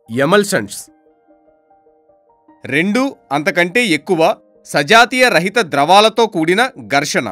emulsions రెండు అంతకంటే ఎక్కువ సజాతీయ రహిత ద్రవాలతో కూడిన ఘర్షణ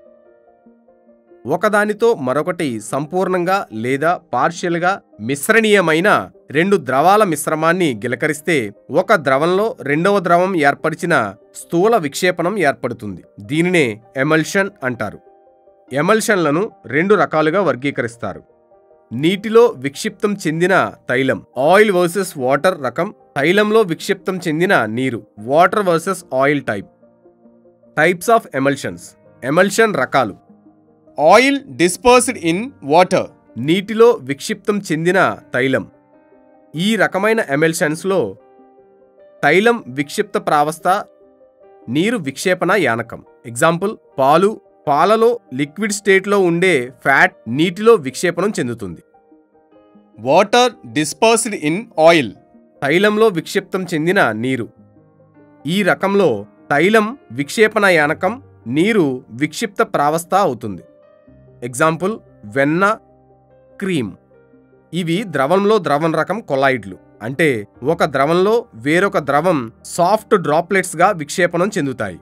ఒకదానితో మరొకటి సంపూర్ణంగా లేదా పార్షియల్గా మిశ్రణీయమైన రెండు ద్రవాల మిశ్రమాన్ని గిలకరిస్తే ఒక ద్రవంలో రెండవ ద్రవం ఏర్పరిచిన స్థూల విక్షేపణం ఏర్పడుతుంది దీనినే ఎమల్షన్ అంటారు ఎమల్షన్లను రెండు రకాలుగా వర్గీకరిస్తారు నీటిలో విక్షిప్తం చెందిన తైలం ఆయిల్ వర్సెస్ వాటర్ రకం తైలంలో విక్షిప్తం చెందిన నీరు water versus oil type types of emulsions emulsion రకాలు ఆయిల్ డిస్పర్స్డ్ ఇన్ వాటర్ నీటిలో విక్షిప్తం చెందిన తైలం ఈ రకమైన ఎమల్షన్స్లో తైలం విక్షిప్త ప్రావస్థ నీరు విక్షేపణ యానకం ఎగ్జాంపుల్ పాలు పాలలో లిక్విడ్ స్టేట్లో ఉండే ఫ్యాట్ నీటిలో విక్షేపణం చెందుతుంది వాటర్ డిస్పర్స్డ్ ఇన్ ఆయిల్ తైలంలో విక్షిప్తం చెందిన నీరు ఈ రకంలో తైలం విక్షేపణ యానకం నీరు విక్షిప్త ప్రావస్థ అవుతుంది ఎగ్జాంపుల్ వెన్న క్రీమ్ ఇవి ద్రవంలో ద్రవం రకం కొలాయిడ్లు అంటే ఒక ద్రవంలో వేరొక ద్రవం సాఫ్ట్ డ్రాప్లెట్స్గా విక్షేపణం చెందుతాయి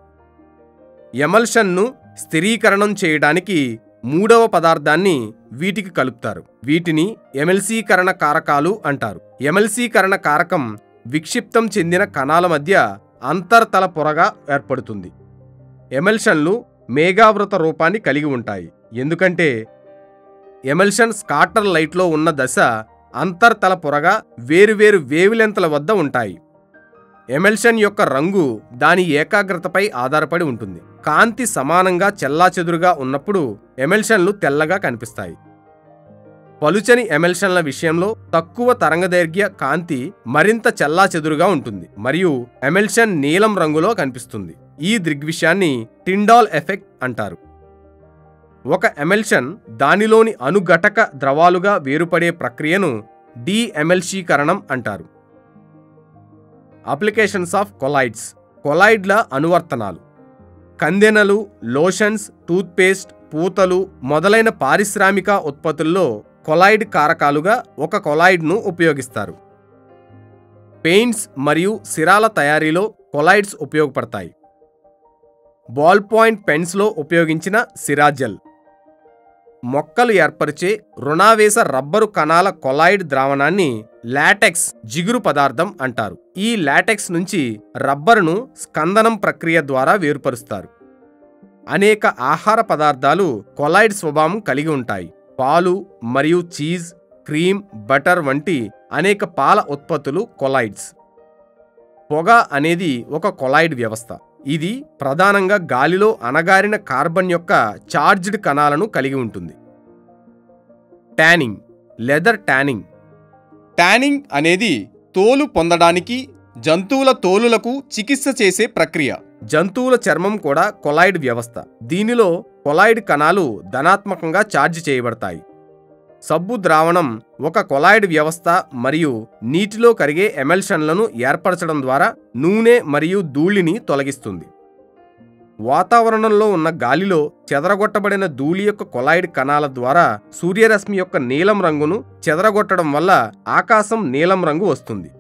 ఎమల్షన్ను స్థిరీకరణం చేయడానికి మూడవ పదార్థాన్ని వీటికి కలుపుతారు వీటిని ఎమల్సీకరణ కారకాలు అంటారు ఎమల్సీకరణ కారకం విక్షిప్తం చెందిన కణాల మధ్య అంతర్తల పొరగా ఏర్పడుతుంది ఎమల్షన్లు మేఘావృత రూపాన్ని కలిగి ఉంటాయి ఎందుకంటే ఎమల్షన్ స్కాటర్ లైట్లో ఉన్న దశ అంతర్తల పొరగా వేరువేరు వేవులెంతల వద్ద ఉంటాయి ఎమల్షన్ యొక్క రంగు దాని ఏకాగ్రతపై ఆధారపడి ఉంటుంది కాంతి సమానంగా చెల్లాచెదురుగా ఉన్నప్పుడు ఎమల్షన్లు తెల్లగా కనిపిస్తాయి పలుచని ఎమల్షన్ల విషయంలో తక్కువ తరంగదైర్ఘ్య కాంతి మరింత చెల్లాచెదురుగా ఉంటుంది మరియు ఎమల్షన్ నీలం రంగులో కనిపిస్తుంది ఈ దృగ్విషయాన్ని టిండాల్ ఎఫెక్ట్ అంటారు ఒక ఎమల్షన్ దానిలోని అనుఘటక ద్రవాలుగా వేరుపడే ప్రక్రియను డీఎమల్షీకరణం అంటారు అప్లికేషన్స్ ఆఫ్ కొలైడ్స్ కొలైడ్ల అనువర్తనాలు కందెనలు లోషన్స్ టూత్పేస్ట్ పూతలు మొదలైన పారిశ్రామిక ఉత్పత్తుల్లో కొలాయిడ్ కారకాలుగా ఒక కొలాయిడ్ను ఉపయోగిస్తారు పెయింట్స్ మరియు సిరాల తయారీలో కొలాయిడ్స్ ఉపయోగపడతాయి బాల్ పాయింట్ పెన్స్లో ఉపయోగించిన సిరాజెల్ మొక్కలు ఏర్పరిచే రుణావేశ రబ్బరు కణాల కొలాయిడ్ ద్రావణాన్ని లాటెక్స్ జిగురు పదార్థం అంటారు ఈ లాటెక్స్ నుంచి రబ్బరును స్కందనం ప్రక్రియ ద్వారా వేరుపరుస్తారు అనేక ఆహార పదార్థాలు కొలాయిడ్ స్వభావం కలిగి ఉంటాయి పాలు మరియు చీజ్ క్రీమ్ బటర్ వంటి అనేక పాల ఉత్పత్తులు కొలాయిడ్స్ పొగ అనేది ఒక కొలాయిడ్ వ్యవస్థ ఇది ప్రధానంగా గాలిలో అణగారిన కార్బన్ యొక్క చార్జ్డ్ కణాలను కలిగి ఉంటుంది ట్యానింగ్ లెదర్ ట్యానింగ్ ట్యానింగ్ అనేది తోలు పొందడానికి జంతువుల తోలులకు చికిత్స చేసే ప్రక్రియ జంతువుల చర్మం కూడా కొలాయిడ్ వ్యవస్థ దీనిలో కొలాయిడ్ కణాలు ధనాత్మకంగా ఛార్జ్ చేయబడతాయి సబ్బు ద్రావణం ఒక కొలాయిడ్ వ్యవస్థ మరియు నీటిలో కరిగే ఎమల్షన్లను ఏర్పరచడం ద్వారా నూనె మరియు ధూళిని తొలగిస్తుంది వాతావరణంలో ఉన్న గాలిలో చెదరగొట్టబడిన ధూళి యొక్క కొలాయిడ్ కణాల ద్వారా సూర్యరశ్మి యొక్క నీలం రంగును చెదరగొట్టడం వల్ల ఆకాశం నీలం రంగు వస్తుంది